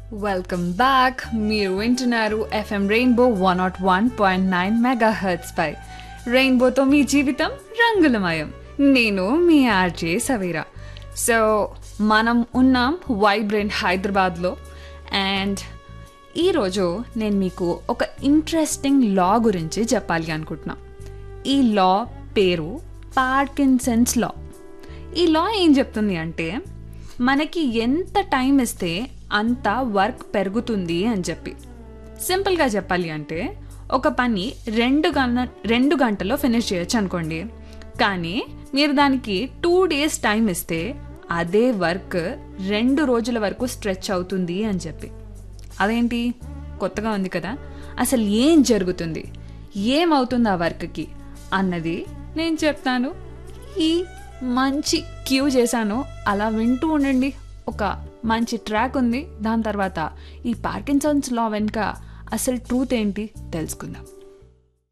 welcome back మీరు వింటున్నారు FM rainbow one naught one point nine megahertz పై రెయిన్బోతో మీ జీవితం రంగులమయం నేను మీ ఆర్జే సవీరా సో మనం ఉన్నాం వైబ్రెంట్ హైదరాబాద్లో అండ్ ఈరోజు నేను మీకు ఒక ఇంట్రెస్టింగ్ లా గురించి చెప్పాలి అనుకుంటున్నా ఈ లా పేరు పార్కిన్సన్స్ లా ఈ లా ఏం చెప్తుంది అంటే మనకి ఎంత టైం ఇస్తే అంత వర్క్ పెరుగుతుంది అని చెప్పి సింపుల్గా చెప్పాలి అంటే ఒక పని రెండు గంట రెండు గంటల్లో ఫినిష్ చేయొచ్చు అనుకోండి కానీ మీరు దానికి టూ డేస్ టైం ఇస్తే అదే వర్క్ రెండు రోజుల వరకు స్ట్రెచ్ అవుతుంది అని చెప్పి అదేంటి కొత్తగా ఉంది కదా అసలు ఏం జరుగుతుంది ఏమవుతుంది ఆ వర్క్కి అన్నది నేను చెప్తాను ఈ మంచి క్యూ చేశాను అలా వింటూ ఉండండి ఒక మంచి ట్రాక్ ఉంది దాని తర్వాత ఈ పార్కిన్సన్స్ లా వెనుక అసలు ట్రూత్ ఏంటి తెలుసుకుందాం